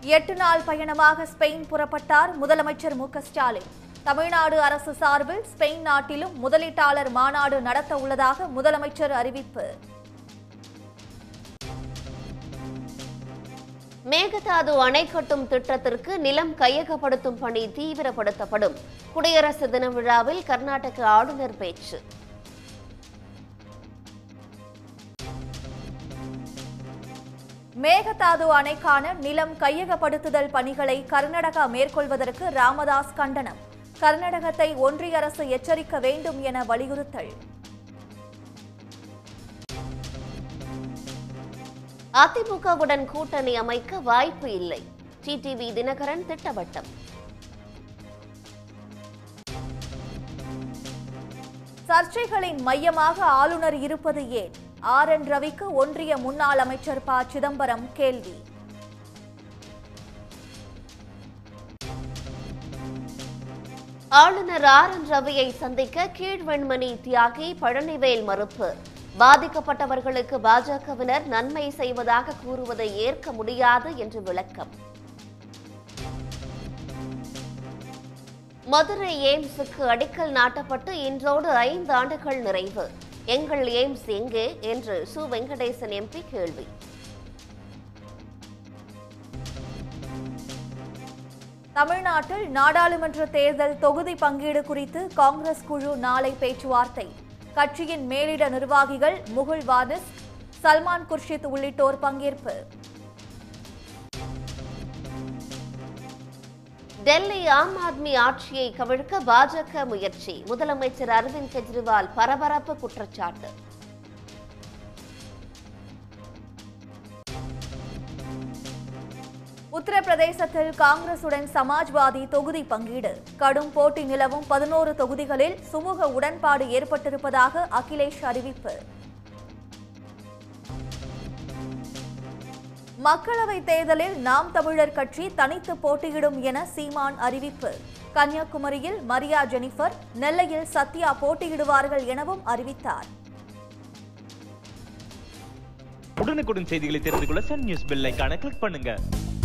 எட்டு நாள் பயணமாக ஸ்பெயின் புறப்பட்டார் முதலமைச்சர் மு க ஸ்டாலின் தமிழ்நாடு அரசு சார்பில் ஸ்பெயின் நாட்டிலும் முதலீட்டாளர் மாநாடு நடத்த உள்ளதாக முதலமைச்சர் அறிவிப்பு மேகதாது அணை கட்டும் திட்டத்திற்கு நிலம் கையகப்படுத்தும் பணி தீவிரப்படுத்தப்படும் குடியரசு தின விழாவில் கர்நாடக ஆளுநர் பேச்சு மேகதாது அணைக்கான நிலம் கையகப்படுத்துதல் பணிகளை கர்நாடகா மேற்கொள்வதற்கு ராமதாஸ் கண்டனம் கர்நாடகத்தை ஒன்றிய அரசு எச்சரிக்க வேண்டும் என வலியுறுத்தல் அதிமுகவுடன் கூட்டணி அமைக்க வாய்ப்பு இல்லை டிடிவி தினகரன் திட்டவட்டம் சர்ச்சைகளின் மையமாக ஆளுநர் இருப்பது ஏன் ஆர் என் ரவிக்கு ஒன்றிய முன்னாள் அமைச்சர் ப சிதம்பரம் கேள்வி ஆளுநர் ஆர் என் ரவியை சந்திக்க கீழ்வெண்மணி தியாகி பழனிவேல் மறுப்பு பாதிக்கப்பட்டவர்களுக்கு பாஜகவினர் நன்மை செய்வதாக கூறுவதை ஏற்க முடியாது என்று விளக்கம் மதுரை எய்ம்ஸுக்கு அடிக்கல் நாட்டப்பட்டு இன்றோடு ஐந்து ஆண்டுகள் நிறைவு எங்கள் எய்ம்ஸ் எங்கே என்று சு வெங்கடேசன் எம்பி கேள்வி தமிழ்நாட்டில் நாடாளுமன்ற தேர்தல் தொகுதி பங்கீடு குறித்து காங்கிரஸ் குழு நாளை பேச்சுவார்த்தை கட்சியின் மேலிட நிர்வாகிகள் முகுல் வானிஸ் சல்மான் குர்ஷித் உள்ளிட்டோர் பங்கேற்பு டெல்லி ஆம் ஆத்மி ஆட்சியை கவிழ்க்க பாஜக முயற்சி முதலமைச்சர் அரவிந்த் கெஜ்ரிவால் பரபரப்பு குற்றச்சாட்டு உத்தரப்பிரதேசத்தில் காங்கிரசுடன் சமாஜ்வாதி தொகுதி பங்கீடு கடும் போட்டி நிலவும் பதினோரு தொகுதிகளில் சுமூக உடன்பாடு ஏற்பட்டிருப்பதாக அகிலேஷ் அறிவிப்பு மக்களவைத் தேர்தலில் நாம் தமிழர் கட்சி தனித்து போட்டியிடும் என சீமான் அறிவிப்பு கன்னியாகுமரியில் மரியா ஜெனிஃபர் நெல்லையில் சத்யா போட்டியிடுவார்கள் எனவும் அறிவித்தார் உடனுக்குடன் செய்திகளை தெரிந்து கொள்ள சன் நியூஸ் பெல் ஐகானை கிளிக் பண்ணுங்க